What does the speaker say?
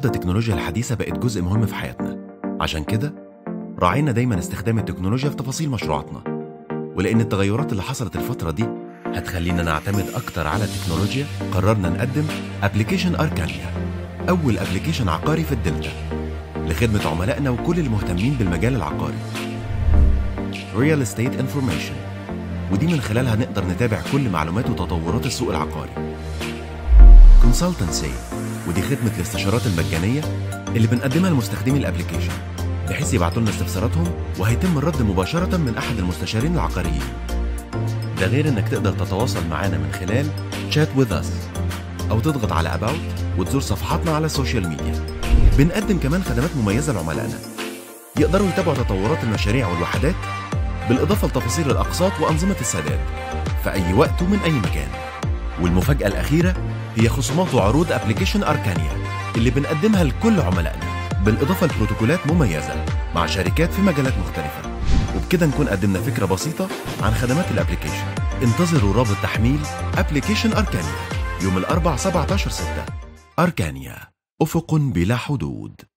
النهارده التكنولوجيا الحديثة بقت جزء مهم في حياتنا عشان كده راعينا دايما استخدام التكنولوجيا في تفاصيل مشروعاتنا ولأن التغيرات اللي حصلت الفترة دي هتخلينا نعتمد أكتر على التكنولوجيا قررنا نقدم ابلكيشن أركانيا أول ابلكيشن عقاري في الدلتا لخدمة عملائنا وكل المهتمين بالمجال العقاري Real Estate Information ودي من خلالها نقدر نتابع كل معلومات وتطورات السوق العقاري Consultancy ودي خدمة الاستشارات المجانية اللي بنقدمها لمستخدمي الابلكيشن بحيث يبعتوا لنا استفساراتهم وهيتم الرد مباشرة من أحد المستشارين العقاريين ده غير إنك تقدر تتواصل معانا من خلال Chat with us أو تضغط على About وتزور صفحاتنا على السوشيال ميديا بنقدم كمان خدمات مميزة لعملائنا يقدروا يتابعوا تطورات المشاريع والوحدات بالإضافة لتفاصيل الأقساط وأنظمة السداد في أي وقت ومن أي مكان والمفاجأة الأخيرة هي خصومات وعروض ابلكيشن أركانيا اللي بنقدمها لكل عملائنا بالإضافة لبروتوكولات مميزة مع شركات في مجالات مختلفة وبكده نكون قدمنا فكرة بسيطة عن خدمات الابلكيشن انتظروا رابط تحميل ابلكيشن أركانيا يوم الأربع 17 6 أركانيا أفق بلا حدود